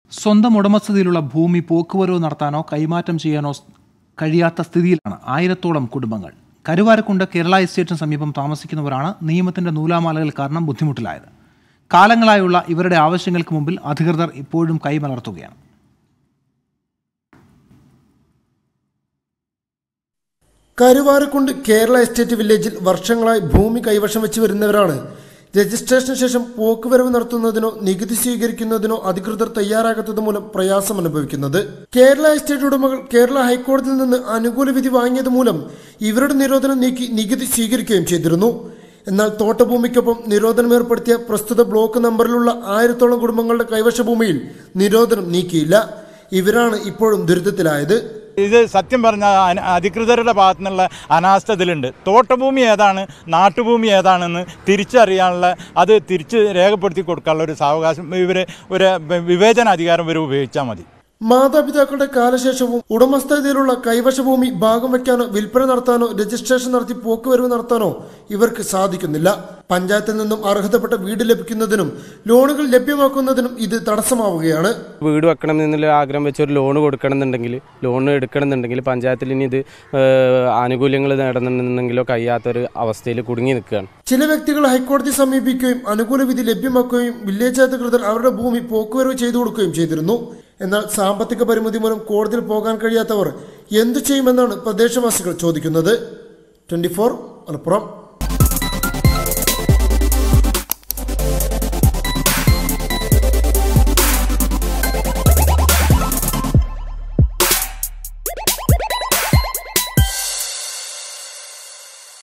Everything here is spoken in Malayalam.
സ്വന്തം ഉടമസ്ഥതയിലുള്ള ഭൂമി പോക്കുവരവ് നടത്താനോ കൈമാറ്റം ചെയ്യാനോ സ് കഴിയാത്ത സ്ഥിതിയിലാണ് ആയിരത്തോളം കുടുംബങ്ങൾ കരുവാരക്കുണ്ട് കേരള എസ്റ്റേറ്റിന് സമീപം താമസിക്കുന്നവരാണ് നിയമത്തിന്റെ നൂലാമാലകൾ കാരണം ബുദ്ധിമുട്ടിലായത് കാലങ്ങളായുള്ള ഇവരുടെ ആവശ്യങ്ങൾക്ക് മുമ്പിൽ അധികൃതർ ഇപ്പോഴും കൈമലർത്തുകയാണ് കരുവാരക്കുണ്ട് കേരള എസ്റ്റേറ്റ് വില്ലേജിൽ വർഷങ്ങളായി ഭൂമി കൈവശം വെച്ച് വരുന്നവരാണ് രജിസ്ട്രേഷന് ശേഷം പോക്കുവരവ് നടത്തുന്നതിനോ നികുതി സ്വീകരിക്കുന്നതിനോ അധികൃതർ തയ്യാറാകാത്തത് മൂലം പ്രയാസം അനുഭവിക്കുന്നത് കേരള എസ്റ്റേറ്റ് ഉടമകൾ കേരള ഹൈക്കോടതിയിൽ നിന്ന് അനുകൂല വിധി വാങ്ങിയത് മൂലം ഇവരുടെ നിരോധനം നീക്കി നികുതി സ്വീകരിക്കുകയും ചെയ്തിരുന്നു എന്നാൽ തോട്ടഭൂമിക്കൊപ്പം നിരോധനം ഏർപ്പെടുത്തിയ പ്രസ്തുത ബ്ലോക്ക് നമ്പറിലുള്ള ആയിരത്തോളം കുടുംബങ്ങളുടെ കൈവശ ഭൂമിയിൽ നിരോധനം നീക്കിയില്ല ഇവരാണ് ഇപ്പോഴും ദുരിതത്തിലായത് ഇത് സത്യം പറഞ്ഞ അധികൃതരുടെ ഭാഗത്തു നിന്നുള്ള അനാസ്ഥ ഇതിലുണ്ട് തോട്ടഭൂമി ഏതാണ് നാട്ടുഭൂമി ഏതാണെന്ന് തിരിച്ചറിയാനുള്ള അത് തിരിച്ച് രേഖപ്പെടുത്തി കൊടുക്കാനുള്ള ഒരു സാവകാശം ഇവർ ഒരു വിവേചന അധികാരം ഇവർ ഉപയോഗിച്ചാൽ മതി മാതാപിതാക്കളുടെ കാലശേഷവും ഉടമസ്ഥതയിലുള്ള കൈവശ ഭൂമി ഭാഗം വയ്ക്കാനോ വിൽപ്പന നടത്താനോ രജിസ്ട്രേഷൻ നടത്തി പോക്കുവരവ് നടത്താനോ ഇവർക്ക് സാധിക്കുന്നില്ല പഞ്ചായത്തിൽ നിന്നും അർഹതപ്പെട്ട വീട് ലഭിക്കുന്നതിനും ലോണുകൾ ലഭ്യമാക്കുന്നതിനും ഇത് തടസ്സമാവുകയാണ് വീട് വെക്കണം എന്നുള്ള ആഗ്രഹം വെച്ച് ഒരു ലോൺ കൊടുക്കണം എന്നുണ്ടെങ്കിൽ ലോൺ എടുക്കണം എന്നുണ്ടെങ്കിൽ പഞ്ചായത്തിൽ ഇനി ഇത് ആനുകൂല്യങ്ങൾ നേടണമെന്നുണ്ടെങ്കിലോ കഴിയാത്തൊരു അവസ്ഥയിൽ കുടുങ്ങി നിൽക്കുകയാണ് ചില വ്യക്തികൾ ഹൈക്കോടതി സമീപിക്കുകയും അനുകൂല വിധി ലഭ്യമാക്കുകയും വില്ലേജ് അധികൃതർ അവരുടെ ഭൂമി പോക്കുവരവ് ചെയ്തു കൊടുക്കുകയും ചെയ്തിരുന്നു എന്നാൽ സാമ്പത്തിക പരിമിതി മൂലം കോടതിയിൽ പോകാൻ കഴിയാത്തവർ എന്തു ചെയ്യുമെന്നാണ് പ്രദേശവാസികൾ ചോദിക്കുന്നത് ട്വന്റി ഫോർ മലപ്പുറം